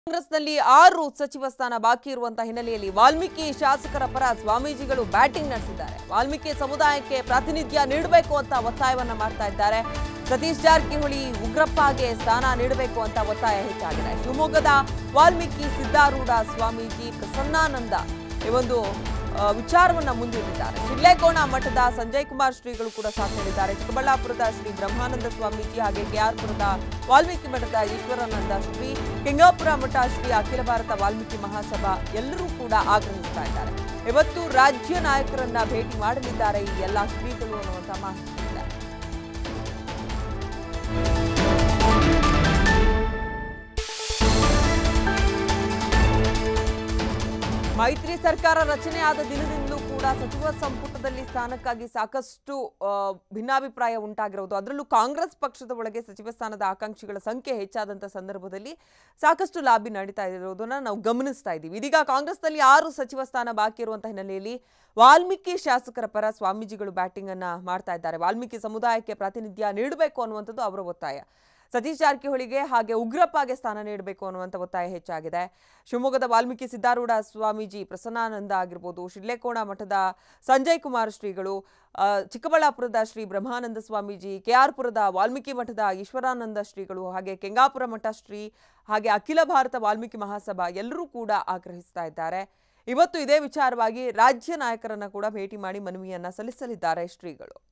ಕಾಂಗ್ರೆಸ್ನಲ್ಲಿ ಆರು ಸಚಿವ ಸ್ಥಾನ ಬಾಕಿ ಇರುವಂತಹ ಹಿನ್ನೆಲೆಯಲ್ಲಿ ವಾಲ್ಮೀಕಿ ಶಾಸಕರ ಪರ ಸ್ವಾಮೀಜಿಗಳು ಬ್ಯಾಟಿಂಗ್ ನಡೆಸಿದ್ದಾರೆ ವಾಲ್ಮೀಕಿ ಸಮುದಾಯಕ್ಕೆ ಪ್ರಾತಿನಿಧ್ಯ ನೀಡಬೇಕು ಅಂತ ಒತ್ತಾಯವನ್ನ ಮಾಡ್ತಾ ಇದ್ದಾರೆ ಸತೀಶ್ ಜಾರಕಿಹೊಳಿ ಉಗ್ರಪ್ಪಗೆ ಸ್ಥಾನ ನೀಡಬೇಕು ಅಂತ ಒತ್ತಾಯ ಹೆಚ್ಚಾಗಿದೆ ಶಿವಮೊಗ್ಗದ ವಾಲ್ಮೀಕಿ ಸಿದ್ದಾರೂಢ ಸ್ವಾಮೀಜಿ ಪ್ರಸನ್ನಾನಂದ ಈ ಒಂದು ಆ, ವಿಚಾರವನ್ನ ಮುಂದಿಟ್ಟಿದ್ದಾರೆ ಶಿಡ್ಲೇಕೋಣ ಮಠದ ಸಂಜಯ್ ಕುಮಾರ್ ಶ್ರೀಗಳು ಕೂಡ ಸಾಥ್ ನೀಡಿದ್ದಾರೆ ಚಿಕ್ಕಬಳ್ಳಾಪುರದ ಶ್ರೀ ಬ್ರಹ್ಮಾನಂದ ಸ್ವಾಮೀಜಿ ಹಾಗೆ ಕೆಆರ್ಪುರದ ವಾಲ್ಮೀಕಿ ಮಠದ ಈಶ್ವರಾನಂದ ಶ್ರೀ ಕೆಂಗಾಪುರ ಮಠ ಶ್ರೀ ಅಖಿಲ ಭಾರತ ವಾಲ್ಮೀಕಿ ಮಹಾಸಭಾ ಎಲ್ಲರೂ ಕೂಡ ಆಗ್ರಹಿಸ್ತಾ ಇದ್ದಾರೆ ಇವತ್ತು ರಾಜ್ಯ ನಾಯಕರನ್ನ ಭೇಟಿ ಮಾಡಲಿದ್ದಾರೆ ಈ ಎಲ್ಲಾ ಶ್ರೀಗಳು ಅನ್ನುವಂತ ಮಾಹಿತಿ ಇದೆ ಮೈತ್ರಿ ಸರ್ಕಾರ ರಚನೆ ಆದ ದಿನದಿಂದಲೂ ಕೂಡ ಸಚಿವ ಸಂಪುಟದಲ್ಲಿ ಸ್ಥಾನಕ್ಕಾಗಿ ಸಾಕಷ್ಟು ಆ, ಭಿನ್ನಾಭಿಪ್ರಾಯ ಉಂಟಾಗಿರೋದು ಅದರಲ್ಲೂ ಕಾಂಗ್ರೆಸ್ ಪಕ್ಷದ ಒಳಗೆ ಸಚಿವ ಸ್ಥಾನದ ಆಕಾಂಕ್ಷಿಗಳ ಸಂಖ್ಯೆ ಹೆಚ್ಚಾದಂಥ ಸಂದರ್ಭದಲ್ಲಿ ಸಾಕಷ್ಟು ಲಾಬಿ ನಡೀತಾ ಇರೋದನ್ನ ನಾವು ಗಮನಿಸ್ತಾ ಇದ್ದೀವಿ ಇದೀಗ ಕಾಂಗ್ರೆಸ್ನಲ್ಲಿ ಆರು ಸಚಿವ ಸ್ಥಾನ ಬಾಕಿ ಇರುವಂತಹ ಹಿನ್ನೆಲೆಯಲ್ಲಿ ವಾಲ್ಮೀಕಿ ಶಾಸಕರ ಪರ ಸ್ವಾಮೀಜಿಗಳು ಬ್ಯಾಟಿಂಗ್ ಅನ್ನ ಮಾಡ್ತಾ ಇದ್ದಾರೆ ವಾಲ್ಮೀಕಿ ಸಮುದಾಯಕ್ಕೆ ಪ್ರಾತಿನಿಧ್ಯ ನೀಡಬೇಕು ಅನ್ನುವಂಥದ್ದು ಅವರ ಒತ್ತಾಯ ಸತೀಶ್ ಜಾರಕಿಹೊಳಿಗೆ ಹಾಗೆ ಉಗ್ರಪ್ಪಗೆ ಸ್ಥಾನ ನೀಡಬೇಕು ಅನ್ನುವಂಥ ಒತ್ತಾಯ ಹೆಚ್ಚಾಗಿದೆ ಶಿವಮೊಗ್ಗದ ವಾಲ್ಮೀಕಿ ಸಿದ್ದಾರೂಢ ಸ್ವಾಮೀಜಿ ಪ್ರಸನ್ನಾನಂದ ಆಗಿರ್ಬೋದು ಶಿಡ್ಲೇಕೋಣ ಮಠದ ಸಂಜಯ್ ಕುಮಾರ್ ಶ್ರೀಗಳು ಆ, ಚಿಕ್ಕಬಳ್ಳಾಪುರದ ಶ್ರೀ ಬ್ರಹ್ಮಾನಂದ ಸ್ವಾಮೀಜಿ ಕೆಆರ್ಪುರದ ವಾಲ್ಮೀಕಿ ಮಠದ ಈಶ್ವರಾನಂದ ಶ್ರೀಗಳು ಹಾಗೆ ಕೆಂಗಾಪುರ ಮಠ ಶ್ರೀ ಹಾಗೆ ಅಖಿಲ ಭಾರತ ವಾಲ್ಮೀಕಿ ಮಹಾಸಭಾ ಎಲ್ಲರೂ ಕೂಡ ಆಗ್ರಹಿಸ್ತಾ ಇದ್ದಾರೆ ಇವತ್ತು ಇದೇ ವಿಚಾರವಾಗಿ ರಾಜ್ಯ ನಾಯಕರನ್ನ ಕೂಡ ಭೇಟಿ ಮಾಡಿ ಮನವಿಯನ್ನ ಸಲ್ಲಿಸಲಿದ್ದಾರೆ ಶ್ರೀಗಳು